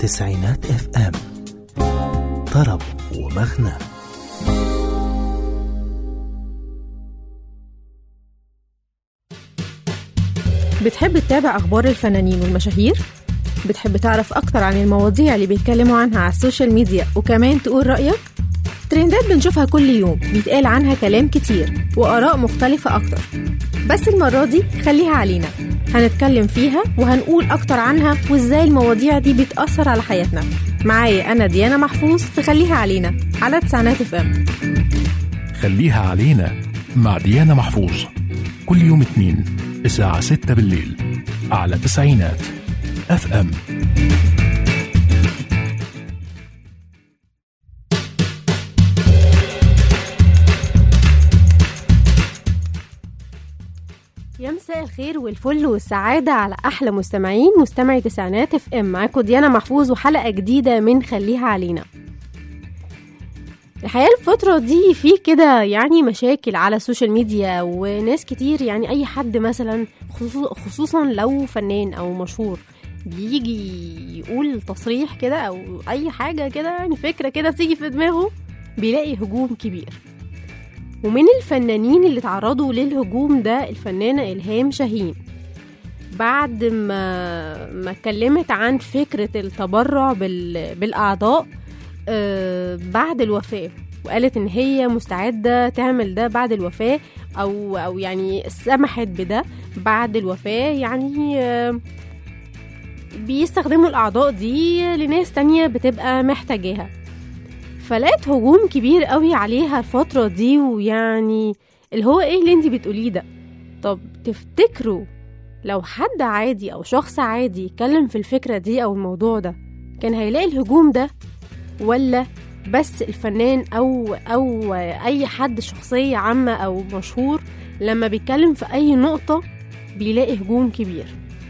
تسعينات اف ام طرب ومغنى بتحب تتابع أخبار الفنانين والمشاهير؟ بتحب تعرف أكتر عن المواضيع اللي بيتكلموا عنها على السوشيال ميديا وكمان تقول رأيك؟ ترندات بنشوفها كل يوم بيتقال عنها كلام كتير وآراء مختلفة أكتر بس المرة دي خليها علينا هنتكلم فيها وهنقول أكتر عنها وإزاي المواضيع دي بتأثر على حياتنا معايا أنا ديانا محفوظ في خليها علينا على تسعينات اف ام خليها علينا مع ديانا محفوظ كل يوم اثنين الساعة 6 بالليل على تسعينات اف ام يا مساء الخير والفل والسعادة على أحلى مستمعين مستمعي تسعينات اف ام معاكم ديانا محفوظ وحلقة جديدة من خليها علينا الحقيقة الفترة دي في كده يعني مشاكل على السوشيال ميديا وناس كتير يعني أي حد مثلا خصوص- خصوصا لو فنان أو مشهور بيجي يقول تصريح كده أو أي حاجة كده يعني فكرة كده بتيجي في دماغه بيلاقي هجوم كبير ومن الفنانين اللي تعرضوا للهجوم ده الفنانة إلهام شاهين بعد ما ما اتكلمت عن فكرة التبرع بال... بالأعضاء آه، بعد الوفاة وقالت إن هي مستعدة تعمل ده بعد الوفاة أو أو يعني سمحت بده بعد الوفاة يعني آه، بيستخدموا الأعضاء دي لناس تانية بتبقى محتاجاها فلقيت هجوم كبير قوي عليها الفترة دي ويعني اللي هو ايه اللي انتي بتقوليه ده طب تفتكروا لو حد عادي او شخص عادي يتكلم في الفكرة دي او الموضوع ده كان هيلاقي الهجوم ده ولا بس الفنان او او اي حد شخصية عامة او مشهور لما بيتكلم في اي نقطة بيلاقي هجوم كبير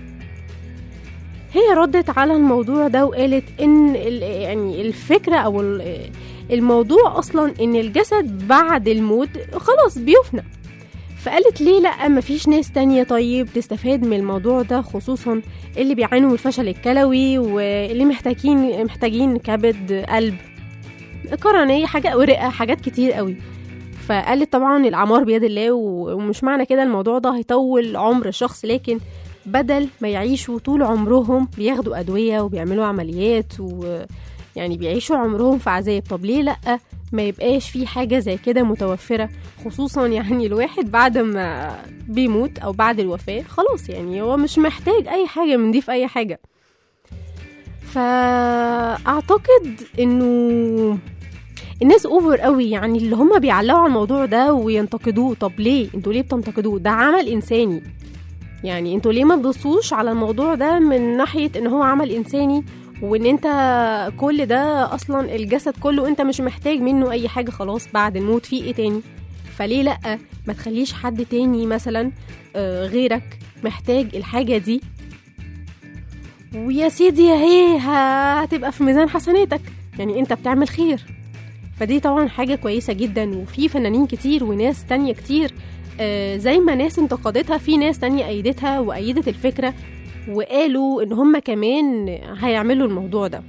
هي ردت على الموضوع ده وقالت ان ال- يعني الفكره او ال- الموضوع اصلا ان الجسد بعد الموت خلاص بيفنى فقالت ليه لا مفيش ناس تانية طيب تستفاد من الموضوع ده خصوصا اللي بيعانوا من الفشل الكلوي واللي محتاجين محتاجين كبد قلب قرنية حاجة ورئة حاجات كتير قوي فقالت طبعا الأعمار بيد الله و- ومش معنى كده الموضوع ده هيطول عمر الشخص لكن بدل ما يعيشوا طول عمرهم بياخدوا أدوية وبيعملوا عمليات ويعني بيعيشوا عمرهم في عذاب طب ليه لأ ما يبقاش في حاجة زي كده متوفرة خصوصا يعني الواحد بعد ما بيموت أو بعد الوفاة خلاص يعني هو مش محتاج أي حاجة من دي في أي حاجة فأعتقد إنه الناس اوفر قوي يعني اللي هم بيعلقوا على الموضوع ده وينتقدوه طب ليه انتوا ليه بتنتقدوه ده عمل انساني يعني انتوا ليه ما تبصوش على الموضوع ده من ناحية ان هو عمل انساني وان انت كل ده اصلا الجسد كله انت مش محتاج منه اي حاجة خلاص بعد الموت في ايه تاني فليه لأ ما تخليش حد تاني مثلا آه، غيرك محتاج الحاجة دي ويا سيدي اهي هتبقى في ميزان حسناتك يعني انت بتعمل خير فدي طبعا حاجة كويسة جدا وفي فنانين كتير وناس تانية كتير آه، زي ما ناس انتقدتها في ناس تانية أيدتها وأيدت الفكرة وقالوا إن هم كمان هيعملوا الموضوع ده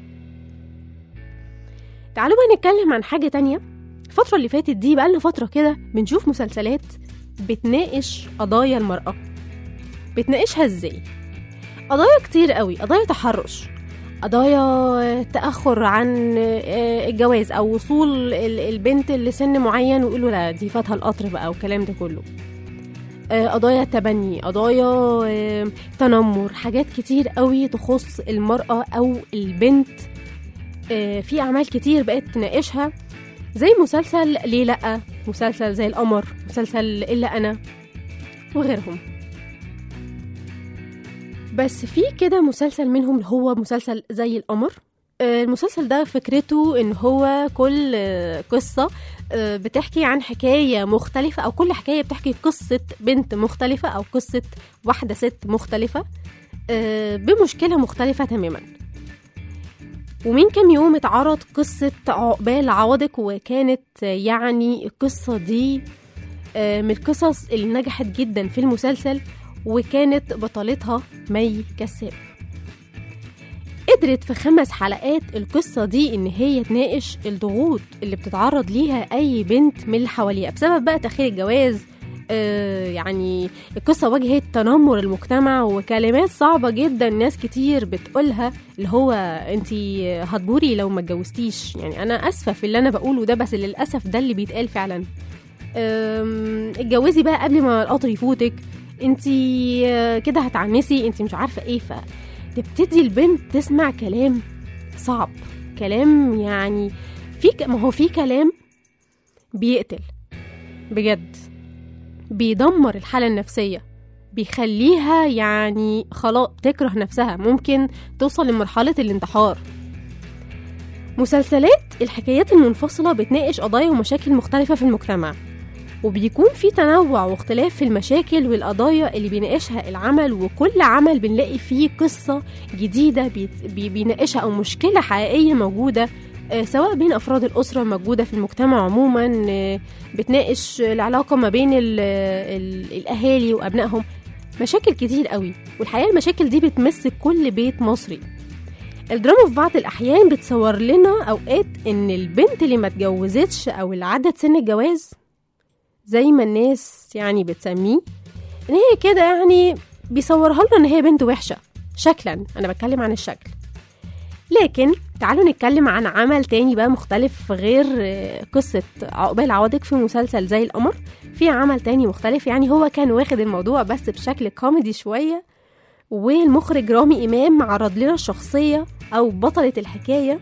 تعالوا بقى نتكلم عن حاجة تانية الفترة اللي فاتت دي بقالنا فترة كده بنشوف مسلسلات بتناقش قضايا المرأة بتناقشها ازاي قضايا كتير قوي قضايا تحرش قضايا تأخر عن آه، الجواز أو وصول ال- البنت لسن معين ويقولوا لا دي فاتها القطر بقى والكلام ده كله آه، قضايا تبني قضايا آه، تنمر حاجات كتير قوي تخص المرأة أو البنت آه، في أعمال كتير بقت تناقشها زي مسلسل ليه لأ مسلسل زي القمر مسلسل إلا أنا وغيرهم بس في كده مسلسل منهم اللي هو مسلسل زي القمر آه، المسلسل ده فكرته ان هو كل آه، قصة آه، بتحكي عن حكاية مختلفة او كل حكاية بتحكي قصة بنت مختلفة او قصة واحدة ست مختلفة آه، بمشكلة مختلفة تماما ومن كام يوم اتعرض قصة عقبال عوضك وكانت آه، يعني القصة دي آه، من القصص اللي نجحت جدا في المسلسل وكانت بطلتها مي كساب قدرت في خمس حلقات القصة دي إن هي تناقش الضغوط اللي بتتعرض ليها أي بنت من اللي حواليها بسبب بقى تأخير الجواز آه يعني القصة واجهت تنمر المجتمع وكلمات صعبة جدا ناس كتير بتقولها اللي هو انتي هتبوري لو ما اتجوزتيش يعني أنا أسفة في اللي أنا بقوله ده بس للأسف ده اللي بيتقال فعلا أم، اتجوزي بقى قبل ما القطر يفوتك انتي آه، كده هتعنسي انتي مش عارفه ايه فتبتدي البنت تسمع كلام صعب كلام يعني في ك- ما هو في كلام بيقتل بجد بيدمر الحاله النفسيه بيخليها يعني خلاص تكره نفسها ممكن توصل لمرحله الانتحار مسلسلات الحكايات المنفصله بتناقش قضايا ومشاكل مختلفه في المجتمع وبيكون في تنوع واختلاف في المشاكل والقضايا اللي بيناقشها العمل وكل عمل بنلاقي فيه قصة جديدة بيت- بي- بيناقشها أو مشكلة حقيقية موجودة آه، سواء بين أفراد الأسرة الموجودة في المجتمع عموما آه، بتناقش العلاقة ما بين ال ال الأهالي وأبنائهم مشاكل كتير قوي والحقيقة المشاكل دي بتمس كل بيت مصري الدراما في بعض الأحيان بتصور لنا أوقات إن البنت اللي ما اتجوزتش أو اللي عدت سن الجواز زي ما الناس يعني بتسميه ان هي كده يعني بيصورها لنا ان هي بنت وحشه شكلا انا بتكلم عن الشكل لكن تعالوا نتكلم عن عمل تاني بقى مختلف غير آه، قصة عقبال عوضك في مسلسل زي القمر في عمل تاني مختلف يعني هو كان واخد الموضوع بس بشكل كوميدي شوية والمخرج رامي إمام عرض لنا الشخصية أو بطلة الحكاية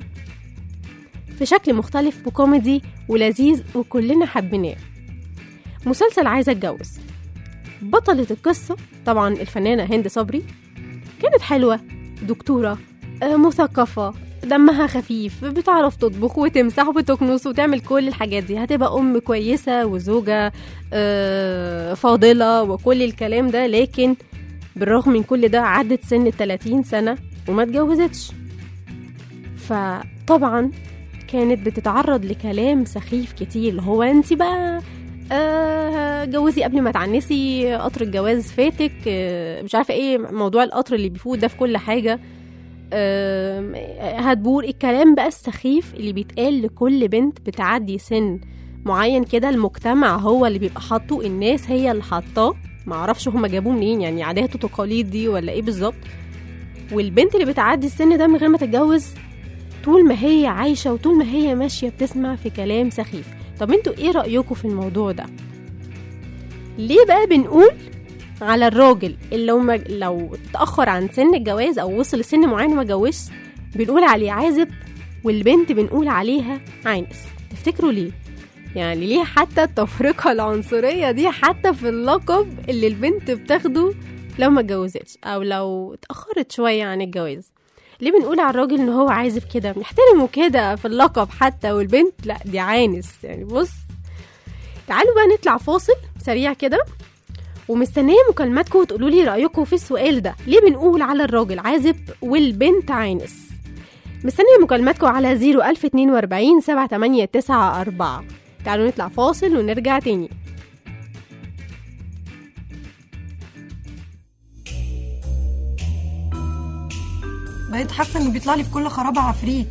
في شكل مختلف وكوميدي ولذيذ وكلنا حبيناه مسلسل عايزة اتجوز بطلة القصة طبعا الفنانة هند صبري كانت حلوة دكتورة آه، مثقفة دمها خفيف بتعرف تطبخ وتمسح وتكنس وتعمل كل الحاجات دي هتبقى أم كويسة وزوجة آه، فاضلة وكل الكلام ده لكن بالرغم من كل ده عدت سن التلاتين سنة وما اتجوزتش فطبعا كانت بتتعرض لكلام سخيف كتير اللي هو انت بقى آه جوزي قبل ما تعنسي قطر الجواز فاتك آه مش عارفه ايه موضوع القطر اللي بيفوت ده في كل حاجه آه هتبور الكلام بقى السخيف اللي بيتقال لكل بنت بتعدي سن معين كده المجتمع هو اللي بيبقى حاطه الناس هي اللي حاطاه معرفش هما جابوه منين يعني عادات وتقاليد دي ولا ايه بالظبط والبنت اللي بتعدي السن ده من غير ما تتجوز طول ما هي عايشه وطول ما هي ماشيه بتسمع في كلام سخيف طب انتوا ايه رأيكم في الموضوع ده ليه بقى بنقول على الراجل اللي لو ما لو اتأخر عن سن الجواز او وصل لسن معين وما جوزش بنقول عليه عازب والبنت بنقول عليها عانس تفتكروا ليه يعني ليه حتى التفرقة العنصرية دي حتى في اللقب اللي البنت بتاخده لو ما اتجوزتش او لو اتأخرت شوية عن الجواز ليه بنقول على الراجل ان هو عايزب كده بنحترمه كده في اللقب حتى والبنت لا دي عانس يعني بص تعالوا بقى نطلع فاصل سريع كده ومستنيه مكالماتكم وتقولوا لي رايكم في السؤال ده ليه بنقول على الراجل عازب والبنت عانس مستنيه مكالماتكم على 01042 7894 تعالوا نطلع فاصل ونرجع تاني بقيت حاسه انه بيطلع لي في كل خرابه عفريت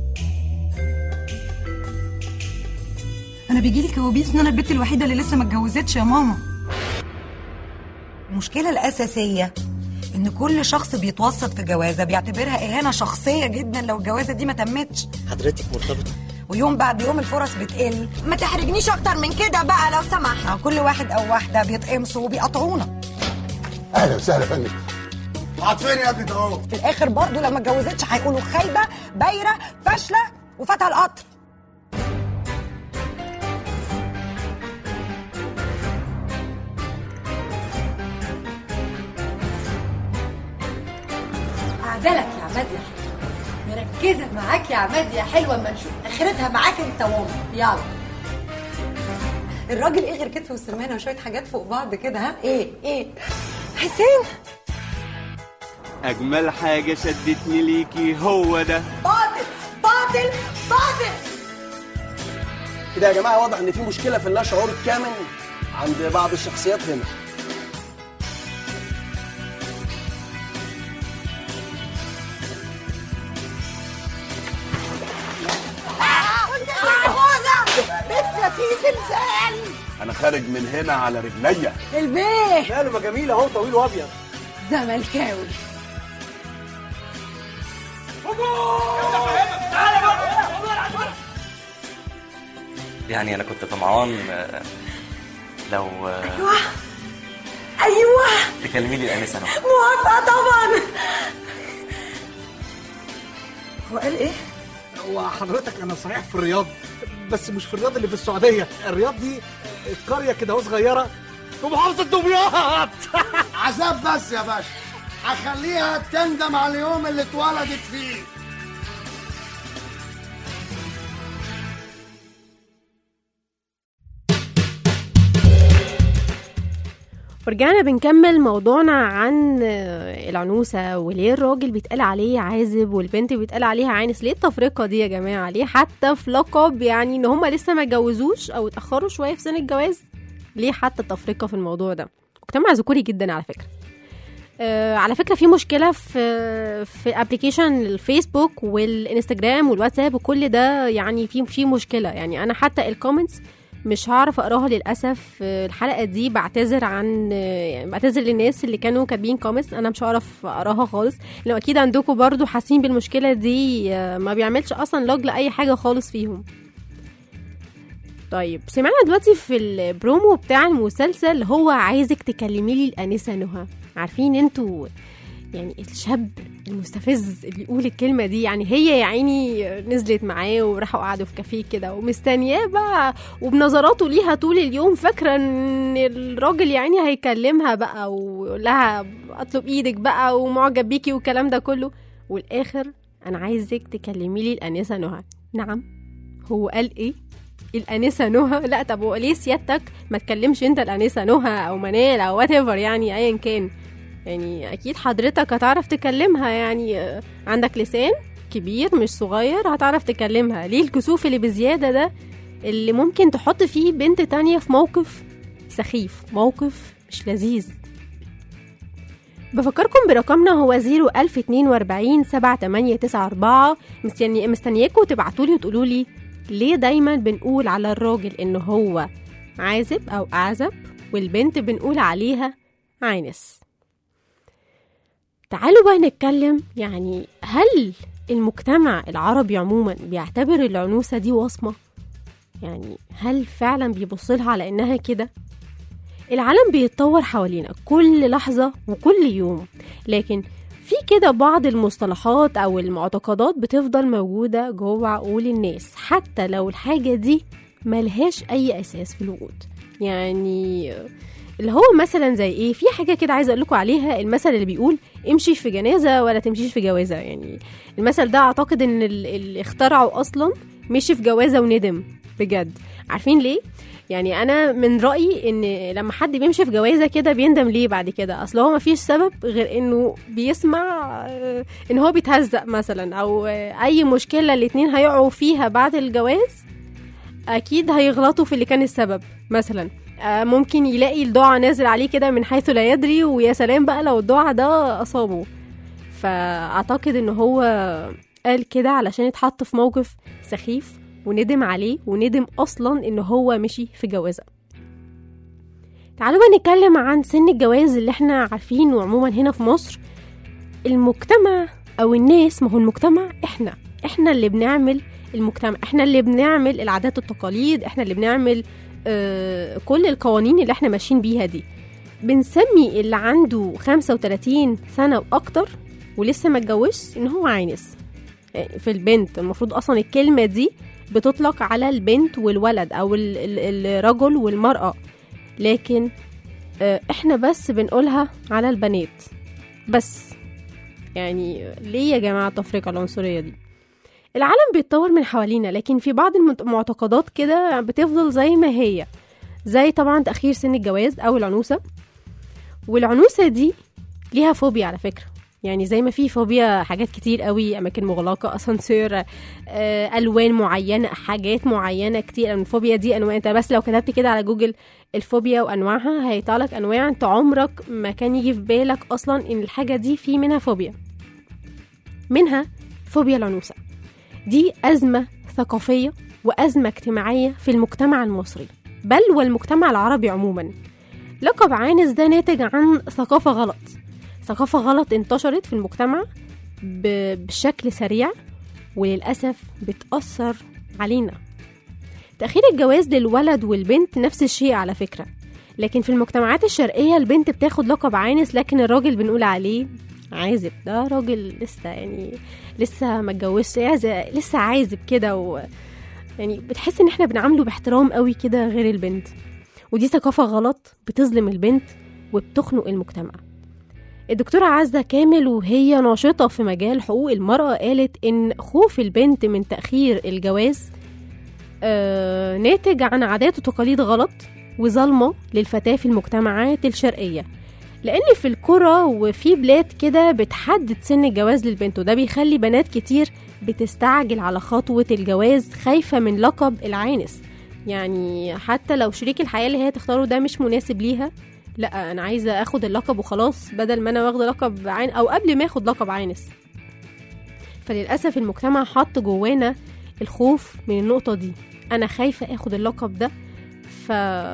انا بيجيلي كوابيس ان انا البنت الوحيده اللي لسه ما اتجوزتش يا ماما المشكلة الأساسية إن كل شخص بيتوسط في جوازة بيعتبرها إهانة شخصية جدا لو الجوازة دي ما تمتش حضرتك مرتبطة ويوم بعد يوم الفرص بتقل ما تحرجنيش اكتر من كده بقى لو سمحت مع كل واحد أو واحدة بيتقمصوا وبيقطعونا اهلا وسهلا يا فندم قعد فين يا ابني ده اهو في الآخر برضو لما اتجوزتش هيقولوا خايبة بايرة فاشلة وفاتها القطر عدلك يا عماد يا حلوة مركزة معاك يا عماد يا حلوة اما نشوف اخرتها معاك انت وامك يلا الراجل ايه غير كتف والسمانه وشويه حاجات فوق بعض كده ها ايه ايه حسين أجمل حاجة شدتني ليكي هو ده باطل باطل باطل كده يا جماعة واضح إن في مشكلة في اللا شعور الكامل عند بعض الشخصيات هنا زلزال انا خارج من هنا على رجليا البيه ماله ما جميل اهو طويل وابيض زملكاوي يعني انا كنت طمعان آه، لو آه، ايوه تكلمي لي الانسه نوح موافقه طبعا هو قال ايه هو حضرتك انا صحيح في الرياض بس مش في الرياض اللي في السعوديه الرياض دي قريه كده اهو صغيره في محافظه دمياط عذاب بس يا باشا هخليها تندم على اليوم اللي اتولدت فيه ورجعنا بنكمل موضوعنا عن آه، العنوسة وليه الراجل بيتقال عليه عازب والبنت بيتقال عليها عانس ليه التفرقة دي يا جماعة ليه حتى في لقب يعني ان هما لسه ما اتجوزوش او اتأخروا شوية في سن الجواز ليه حتى التفرقة في الموضوع ده مجتمع ذكوري جدا على فكرة آه على فكرة في مشكلة في في ابلكيشن الفيسبوك والانستجرام والواتساب وكل ده يعني في في مشكلة يعني انا حتى الكومنتس مش هعرف اقراها للاسف آه، الحلقه دي بعتذر عن آه، يعني بعتذر للناس اللي كانوا كاتبين كومنتس انا مش هعرف اقراها خالص لو اكيد عندكم برضو حاسين بالمشكله دي آه، ما بيعملش اصلا لوج لاي حاجه خالص فيهم طيب سمعنا دلوقتي في البرومو بتاع المسلسل هو عايزك تكلمي لي الانسه نهى عارفين انتوا يعني الشاب المستفز اللي يقول الكلمة دي يعني هي يا عيني نزلت معاه وراحوا قعدوا في كافيه كده ومستنياه بقى وبنظراته ليها طول اليوم فاكرة ان الراجل يا عيني هيكلمها بقى ويقول لها اطلب ايدك بقى ومعجب بيكي والكلام ده كله والاخر انا عايزك تكلمي لي الانسة نهى نعم هو قال ايه الانسه نهى لا طب هو ليه سيادتك ما تكلمش انت الانسه نهى او منال او وات يعني ايا كان يعني اكيد حضرتك هتعرف تكلمها يعني آه، عندك لسان كبير مش صغير هتعرف تكلمها ليه الكسوف اللي بزياده ده اللي ممكن تحط فيه بنت تانية في موقف سخيف موقف مش لذيذ بفكركم برقمنا هو 01042 7894 مستني مستنياكم تبعتولي وتقولولي ليه دايما بنقول على الراجل ان هو عازب او اعزب والبنت بنقول عليها عانس تعالوا بقى نتكلم يعني هل المجتمع العربي عموما بيعتبر العنوسة دي وصمة؟ يعني هل فعلا بيبص لها على انها كده؟ العالم بيتطور حوالينا كل لحظة وكل يوم لكن في كده بعض المصطلحات او المعتقدات بتفضل موجودة جوه عقول الناس حتى لو الحاجة دي ملهاش اي اساس في الوجود يعني اللي هو مثلا زي ايه في حاجه كده عايزه اقول لكم عليها المثل اللي بيقول امشي في جنازه ولا تمشيش في جوازه يعني المثل ده اعتقد ان ال- اللي اخترعه اصلا مشي في جوازه وندم بجد عارفين ليه يعني انا من رايي ان لما حد بيمشي في جوازه كده بيندم ليه بعد كده اصل هو مفيش سبب غير انه بيسمع آه، ان هو بيتهزق مثلا او آه، اي مشكله الاتنين هيقعوا فيها بعد الجواز اكيد هيغلطوا في اللي كان السبب مثلا آه، ممكن يلاقي الدعاء نازل عليه كده من حيث لا يدري ويا سلام بقى لو الدعاء ده اصابه فاعتقد ان هو قال كده علشان اتحط في موقف سخيف وندم عليه وندم اصلا ان هو مشي في جوازه تعالوا بقى نتكلم عن سن الجواز اللي احنا عارفينه عموما هنا في مصر المجتمع او الناس ما هو المجتمع احنا احنا اللي بنعمل المجتمع احنا اللي بنعمل العادات والتقاليد احنا اللي بنعمل آه كل القوانين اللي احنا ماشيين بيها دي بنسمي اللي عنده 35 سنة وأكتر ولسه ما اتجوزش إن هو عانس يعني في البنت المفروض أصلا الكلمة دي بتطلق على البنت والولد أو ال- ال- الرجل والمرأة لكن آه، احنا بس بنقولها على البنات بس يعني ليه يا جماعة التفرقة العنصرية دي العالم بيتطور من حوالينا لكن في بعض المت- المعتقدات كده بتفضل زي ما هي زي طبعا تأخير سن الجواز أو العنوسة والعنوسة دي ليها فوبيا على فكرة يعني زي ما في فوبيا حاجات كتير قوي اماكن مغلقه اسانسير آه، الوان معينه حاجات معينه كتير الفوبيا دي انواع انت بس لو كتبت كده على جوجل الفوبيا وانواعها هيطلع لك انواع انت عمرك ما كان يجي في بالك اصلا ان الحاجه دي في منها فوبيا منها فوبيا العنوسه دي ازمه ثقافيه وأزمة اجتماعية في المجتمع المصري بل والمجتمع العربي عموما لقب عانس ده ناتج عن ثقافة غلط ثقافة غلط انتشرت في المجتمع ب- بشكل سريع وللأسف بتأثر علينا تأخير الجواز للولد والبنت نفس الشيء على فكرة لكن في المجتمعات الشرقية البنت بتاخد لقب عانس لكن الراجل بنقول عليه عازب ده راجل لسه يعني لسه ما اتجوزش عاز- لسه عازب كده و يعني بتحس ان احنا بنعامله باحترام قوي كده غير البنت ودي ثقافة غلط بتظلم البنت وبتخنق المجتمع الدكتورة عزة كامل وهي ناشطة في مجال حقوق المرأة قالت إن خوف البنت من تأخير الجواز آه ناتج عن عادات وتقاليد غلط وظلمة للفتاة في المجتمعات الشرقية لأن في القرى وفي بلاد كده بتحدد سن الجواز للبنت وده بيخلي بنات كتير بتستعجل على خطوة الجواز خايفة من لقب العانس يعني حتى لو شريك الحياة اللي هي تختاره ده مش مناسب ليها لا انا عايزه اخد اللقب وخلاص بدل ما انا واخده لقب عين او قبل ما اخد لقب عانس فللاسف المجتمع حط جوانا الخوف من النقطه دي انا خايفه اخد اللقب ده ف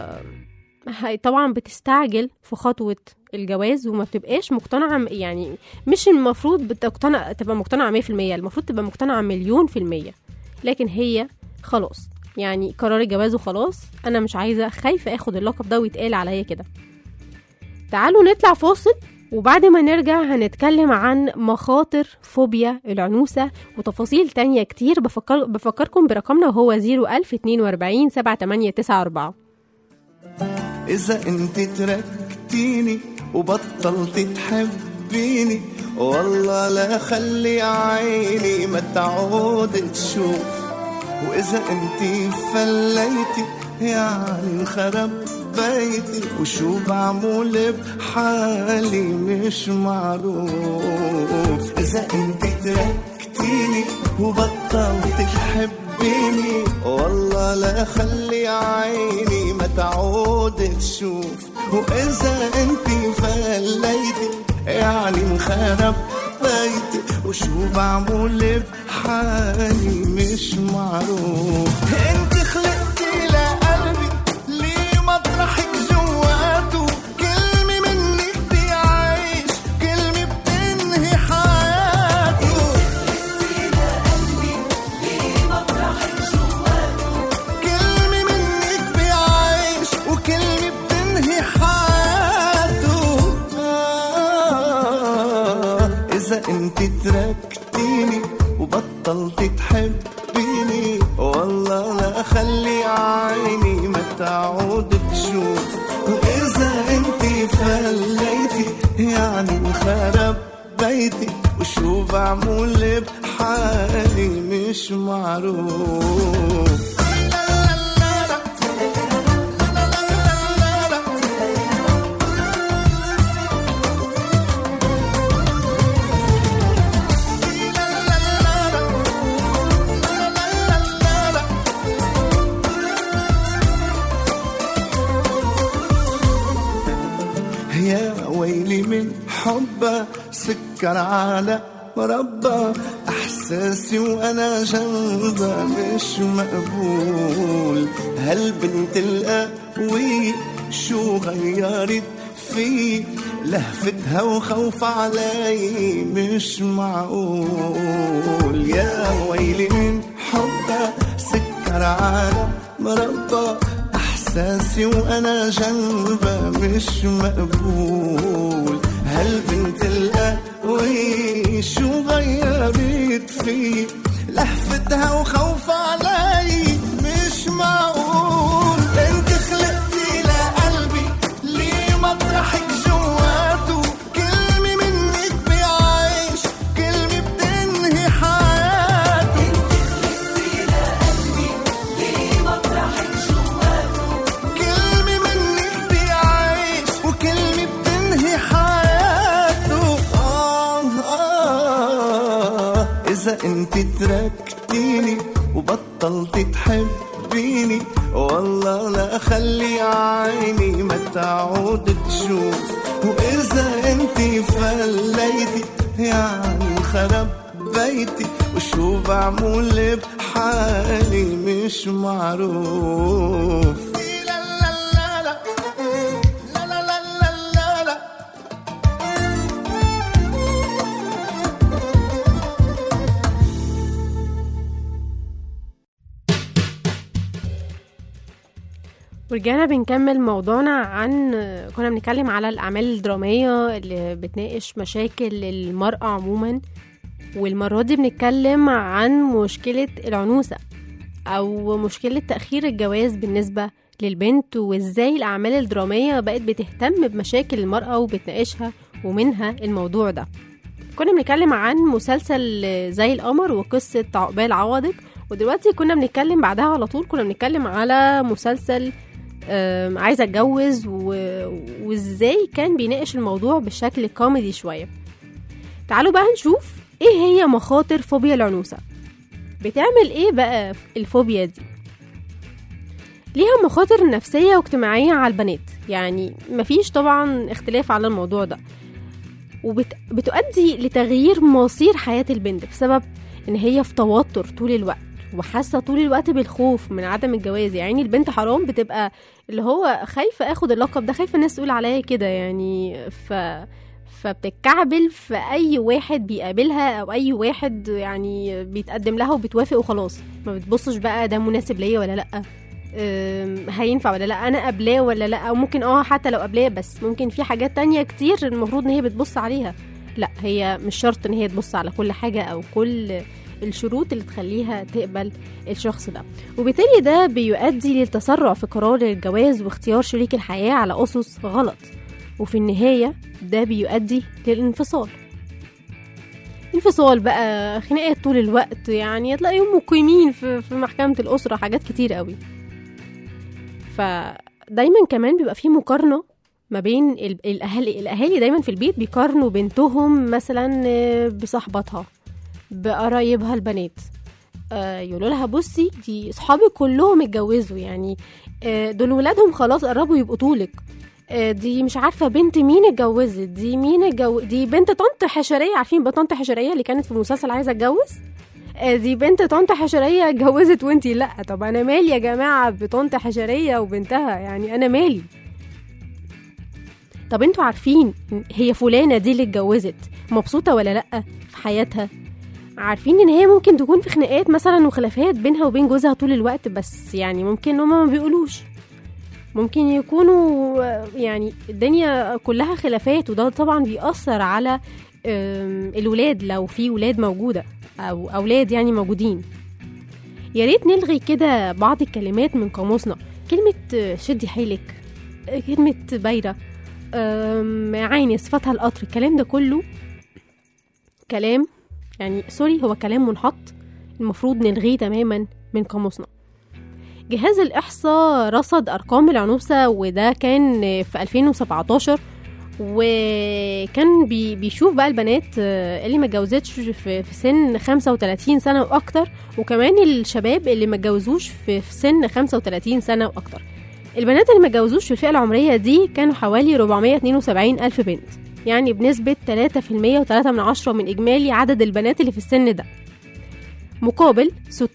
هي طبعا بتستعجل في خطوة الجواز وما بتبقاش مقتنعة م- يعني مش المفروض بتقتنع تبقى مقتنعة مية في المية المفروض تبقى مقتنعة مليون في المية لكن هي خلاص يعني قرار الجواز وخلاص أنا مش عايزة خايفة أخد اللقب ده ويتقال عليا كده تعالوا نطلع فاصل وبعد ما نرجع هنتكلم عن مخاطر فوبيا العنوسة وتفاصيل تانية كتير بفكر بفكركم برقمنا وهو 01042 7894 إذا أنت تركتيني وبطلت تحبيني والله لا خلي عيني ما تعود تشوف وإذا أنت فليتي يعني انخرب بيتي وشو بعمل بحالي مش معروف إذا أنت تركتيني وبطلت تحبيني والله لا خلي عيني ما تعود تشوف وإذا أنت فليتي يعني انخرب بيتي وشو بعمل بحالي مش معروف انت خلقتي لقلبي ليه مطرحك جواته كلمة منك بيعيش كلمة بتنهي حياته كلمة منك بيعيش وكلمة بتنهي حياته آه إذا أنت تركتيني وبطلت تحبيني والله لا خلي عيني ما تعود تشوف وإذا أنت فليتي يعني انخرب بيتي وشو بعمل بحالي مش معروف يا ويلي من حبه سكر على مربى احساسي وانا جنبها مش مقبول هالبنت القوية شو غيرت في لهفتها وخوف علي مش معقول يا ويلي من حبها سكر على مربى احساسي وانا جنبها مش مقبول هالبنت القوي شو غيرت في لهفتها وخوف علي مش معقول انت خلقتي لقلبي ليه مطرحك جواته كلمة منك بيعيش كلمة بتنهي حياته كلمة منك بيعيش وكلمة بتنهي حياته آه آه إذا أنت تركتيني وبطلت تحبيني والله لا خلي عيني ما تعود تشوف وإذا أنت فليتي يعني خرب بيتي وشو بعمل بحالي مش معروف لا لا لا لا لا لا لا لا لا ورجعنا بنكمل موضوعنا عن كنا بنتكلم على الأعمال الدرامية اللي بتناقش مشاكل المرأة عموما والمرة دي بنتكلم عن مشكلة العنوسة أو مشكلة تأخير الجواز بالنسبة للبنت وإزاي الأعمال الدرامية بقت بتهتم بمشاكل المرأة وبتناقشها ومنها الموضوع ده كنا بنتكلم عن مسلسل زي القمر وقصة عقبال عوضك ودلوقتي كنا بنتكلم بعدها على طول كنا بنتكلم على مسلسل آم، عايزة اتجوز و... وازاي كان بيناقش الموضوع بشكل كوميدي شوية تعالوا بقى نشوف ايه هي مخاطر فوبيا العنوسة بتعمل ايه بقى الفوبيا دي ليها مخاطر نفسية واجتماعية على البنات يعني مفيش طبعا اختلاف على الموضوع ده وبتؤدي لتغيير مصير حياة البنت بسبب ان هي في توتر طول الوقت وحاسه طول الوقت بالخوف من عدم الجواز يعني البنت حرام بتبقى اللي هو خايفه اخد اللقب ده خايفه الناس تقول عليا كده يعني ف فبتتكعبل في اي واحد بيقابلها او اي واحد يعني بيتقدم لها وبتوافق وخلاص ما بتبصش بقى ده مناسب ليا ولا لا أم، هينفع ولا لا انا قابلاه ولا لا او ممكن اه حتى لو قابلاه بس ممكن في حاجات تانية كتير المفروض ان هي بتبص عليها لا هي مش شرط ان هي تبص على كل حاجه او كل الشروط اللي تخليها تقبل الشخص ده وبالتالي ده بيؤدي للتسرع في قرار الجواز واختيار شريك الحياة على أسس غلط وفي النهاية ده بيؤدي للانفصال انفصال بقى خناقات طول الوقت يعني هتلاقيهم مقيمين في, في محكمة الأسرة حاجات كتير قوي فدايما كمان بيبقى في مقارنة ما بين ال- الأهالي الأهالي دايما في البيت بيقارنوا بنتهم مثلا آه، بصاحبتها بقرايبها البنات آه، يقولوا لها بصي دي صحابي كلهم اتجوزوا يعني آه، دول ولادهم خلاص قربوا يبقوا طولك آه، دي مش عارفه بنت مين اتجوزت دي مين اتجو... دي بنت طنط حشريه عارفين بطنط حشريه اللي كانت في مسلسل عايزه اتجوز آه، دي بنت طنط حشريه اتجوزت وانتي لا طب انا مالي يا جماعه بطنط حشريه وبنتها يعني انا مالي طب انتوا عارفين هي فلانه دي اللي اتجوزت مبسوطه ولا لا في حياتها عارفين ان هي ممكن تكون في خناقات مثلا وخلافات بينها وبين جوزها طول الوقت بس يعني ممكن هما ما بيقولوش ممكن يكونوا آه، يعني الدنيا كلها خلافات وده طبعا بيأثر على آم، الولاد لو في ولاد موجودة أو أولاد يعني موجودين يا ريت نلغي كده بعض الكلمات من قاموسنا كلمة آه، شدي حيلك آه، كلمة بايرة آم، عيني صفتها القطر الكلام ده كله كلام يعني سوري هو كلام منحط المفروض نلغيه تماما من قاموسنا جهاز الإحصاء رصد أرقام العنوسة وده كان في 2017 وكان بي بيشوف بقى البنات آه، اللي ما اتجوزتش في, في سن 35 سنة وأكتر وكمان الشباب اللي ما اتجوزوش في, في سن 35 سنة وأكتر البنات اللي ما اتجوزوش في الفئة العمرية دي كانوا حوالي 472 ألف بنت يعني بنسبة 3% و3 من عشرة من إجمالي عدد البنات اللي في السن ده مقابل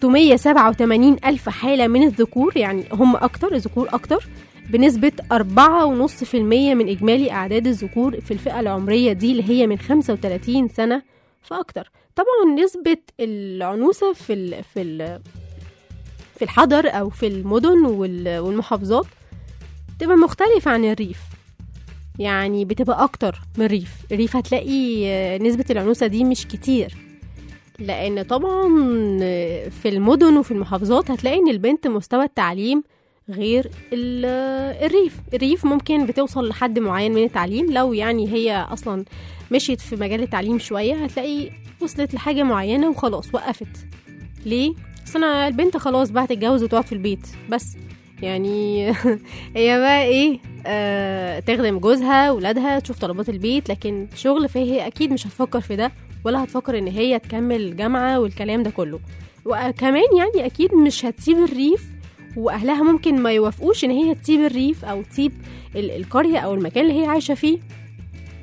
687 ألف حالة من الذكور يعني هم أكتر الذكور أكتر بنسبة 4.5% من إجمالي أعداد الذكور في الفئة العمرية دي اللي هي من 35 سنة فأكتر طبعا نسبة العنوسة في ال في ال في الحضر أو في المدن وال- والمحافظات تبقى مختلفة عن الريف يعني بتبقى أكتر من الريف الريف هتلاقي آه، نسبة العنوسة دي مش كتير لأن طبعا آه، في المدن وفي المحافظات هتلاقي إن البنت مستوى التعليم غير ال- آه، الريف الريف ممكن بتوصل لحد معين من التعليم لو يعني هي أصلا مشيت في مجال التعليم شوية هتلاقي وصلت لحاجة معينة وخلاص وقفت ليه؟ أصل أنا البنت خلاص بقى تتجوز وتقعد في البيت بس يعني هي بقى ايه آه تخدم جوزها ولادها تشوف طلبات البيت لكن شغل فهي اكيد مش هتفكر في ده ولا هتفكر ان هي تكمل جامعة والكلام ده كله وكمان يعني اكيد مش هتسيب الريف واهلها ممكن ما يوافقوش ان هي تسيب الريف او تسيب ال- القرية او المكان اللي هي عايشة فيه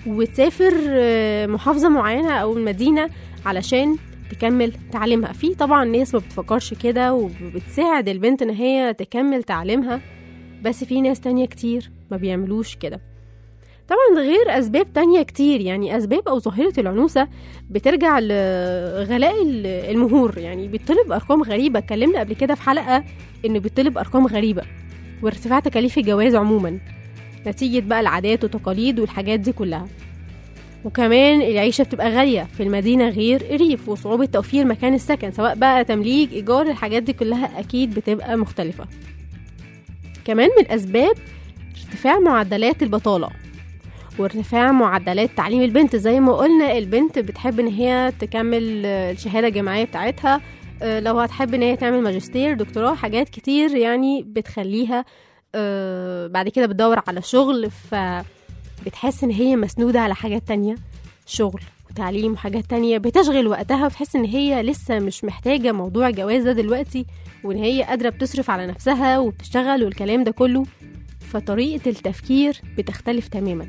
وتسافر آه، محافظة معينة أو المدينة علشان تكمل تعليمها في طبعا ناس ما بتفكرش كده وبتساعد البنت ان هي تكمل تعليمها بس في ناس تانية كتير ما بيعملوش كده طبعا ده غير اسباب تانية كتير يعني اسباب او ظاهرة العنوسة بترجع لغلاء ال- المهور يعني بيطلب ارقام غريبة اتكلمنا قبل كده في حلقة انه بيطلب ارقام غريبة وارتفاع تكاليف الجواز عموما نتيجة بقى العادات والتقاليد والحاجات دي كلها وكمان العيشة بتبقى غالية في المدينة غير الريف وصعوبة توفير مكان السكن سواء بقى تمليك إيجار الحاجات دي كلها أكيد بتبقى مختلفة كمان من الأسباب ارتفاع معدلات البطالة وارتفاع معدلات تعليم البنت زي ما قلنا البنت بتحب ان هي تكمل آه، الشهادة الجامعية بتاعتها آه، لو هتحب ان هي تعمل ماجستير دكتوراه حاجات كتير يعني بتخليها آه، بعد كده بتدور على شغل فبتحس ان هي مسنودة على حاجات تانية شغل وتعليم وحاجات تانية بتشغل وقتها وتحس ان هي لسه مش محتاجة موضوع الجواز ده دلوقتي وان هي قادرة بتصرف على نفسها وبتشتغل والكلام ده كله فطريقة التفكير بتختلف تماما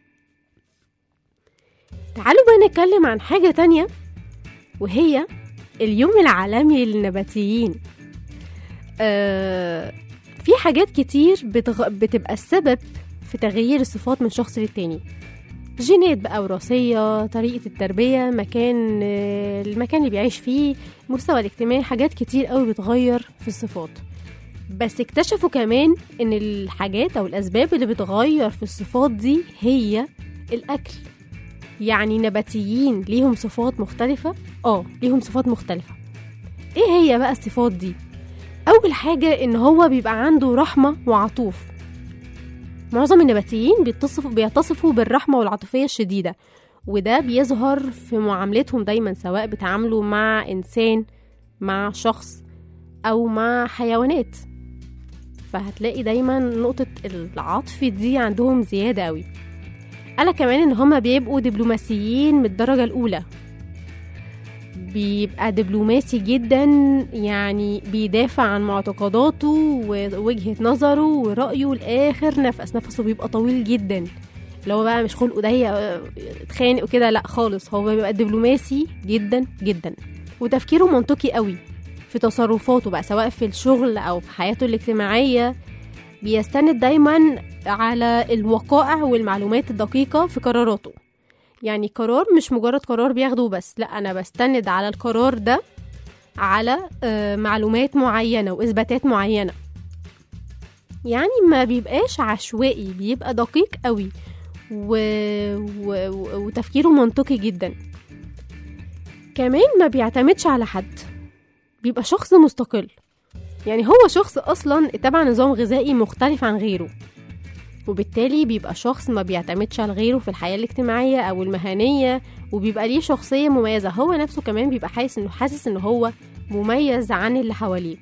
تعالوا بقى نتكلم عن حاجة تانية وهي اليوم العالمي للنباتيين آه في حاجات كتير بتغ... بتبقى السبب في تغيير الصفات من شخص للتاني جينات بقى وراثية طريقة التربية مكان آه، المكان اللي بيعيش فيه المستوى الاجتماعي حاجات كتير قوي بتغير في الصفات بس اكتشفوا كمان ان الحاجات او الاسباب اللي بتغير في الصفات دي هي الاكل يعني نباتيين ليهم صفات مختلفة اه ليهم صفات مختلفة ايه هي بقى الصفات دي اول حاجة ان هو بيبقى عنده رحمة وعطوف معظم النباتيين بيتصفوا بيتصفوا بالرحمة والعاطفية الشديدة وده بيظهر في معاملتهم دايما سواء بيتعاملوا مع إنسان مع شخص أو مع حيوانات فهتلاقي دايما نقطة العطف دي عندهم زيادة قوي قال كمان ان هما بيبقوا دبلوماسيين من الدرجة الأولى بيبقى دبلوماسي جدا يعني بيدافع عن معتقداته ووجهة نظره ورأيه لآخر نفس نفسه بيبقى طويل جدا اللي هو بقى مش خلقه ضيق آه، اتخانق وكده لا خالص هو بيبقى دبلوماسي جدا جدا وتفكيره منطقي قوي في تصرفاته بقى سواء في الشغل أو في حياته الاجتماعية بيستند دايما على الوقائع والمعلومات الدقيقة في قراراته يعني قرار مش مجرد قرار بياخده بس لا أنا بستند على القرار ده على آه، معلومات معينة وإثباتات معينة يعني ما بيبقاش عشوائي بيبقى دقيق قوي و... و... و... وتفكيره منطقي جدا كمان ما بيعتمدش على حد بيبقى شخص مستقل يعني هو شخص اصلا اتبع نظام غذائي مختلف عن غيره وبالتالي بيبقى شخص ما بيعتمدش على غيره في الحياة الاجتماعية أو المهنية وبيبقى ليه شخصية مميزة هو نفسه كمان بيبقى حاسس إنه حاسس إنه هو مميز عن اللي حواليه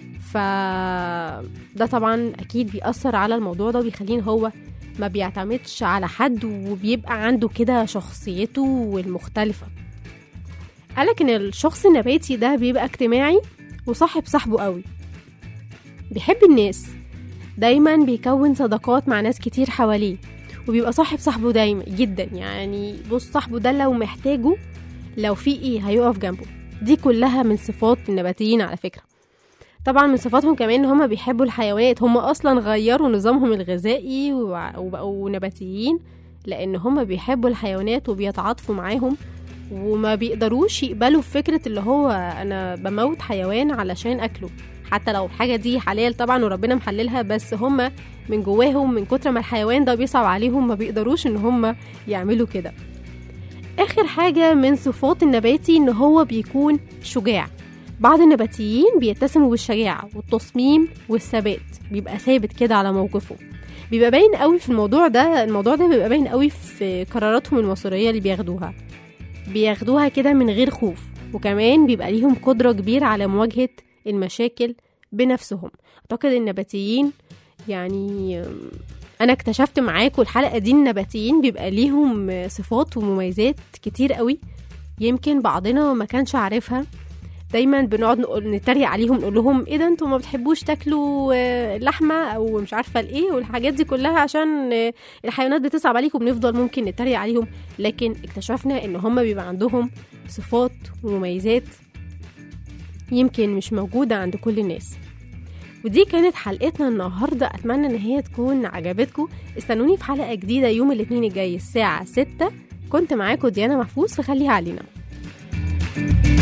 فده طبعا أكيد بيأثر على الموضوع ده وبيخليه هو ما بيعتمدش على حد وبيبقى عنده كده شخصيته المختلفة قالك إن الشخص النباتي ده بيبقى اجتماعي وصاحب صاحبه قوي بيحب الناس دايما بيكون صداقات مع ناس كتير حواليه وبيبقى صاحب صاحبه دايما جدا يعني بص صاحبه ده لو محتاجه لو في ايه هيقف جنبه دي كلها من صفات النباتيين على فكرة طبعا من صفاتهم كمان ان هما بيحبوا الحيوانات هما اصلا غيروا نظامهم الغذائي وع- وبقوا نباتيين لان هما بيحبوا الحيوانات وبيتعاطفوا معاهم وما بيقدروش يقبلوا فكرة اللي هو انا بموت حيوان علشان اكله حتى لو الحاجة دي حلال طبعا وربنا محللها بس هما من جواهم من كتر ما الحيوان ده بيصعب عليهم ما بيقدروش ان هما يعملوا كده اخر حاجة من صفات النباتي ان هو بيكون شجاع بعض النباتيين بيتسموا بالشجاعة والتصميم والثبات بيبقى ثابت كده على موقفه بيبقى باين قوي في الموضوع ده الموضوع ده بيبقى باين قوي في قراراتهم المصيرية اللي بياخدوها بياخدوها كده من غير خوف وكمان بيبقى ليهم قدرة كبيرة على مواجهة المشاكل بنفسهم أعتقد النباتيين يعني أنا اكتشفت معاكم الحلقة دي النباتيين بيبقى ليهم صفات ومميزات كتير قوي يمكن بعضنا ما كانش عارفها دايما بنقعد نقول نتريق عليهم نقول لهم ايه ده انتوا ما بتحبوش تاكلوا آه، لحمه او مش عارفه الايه والحاجات دي كلها عشان آه، الحيوانات بتصعب عليكم بنفضل ممكن نتريق عليهم لكن اكتشفنا ان هم بيبقى عندهم صفات ومميزات يمكن مش موجوده عند كل الناس ودي كانت حلقتنا النهارده اتمنى ان هي تكون عجبتكم استنوني في حلقه جديده يوم الاثنين الجاي الساعه 6 كنت معاكم ديانا محفوظ فخليها علينا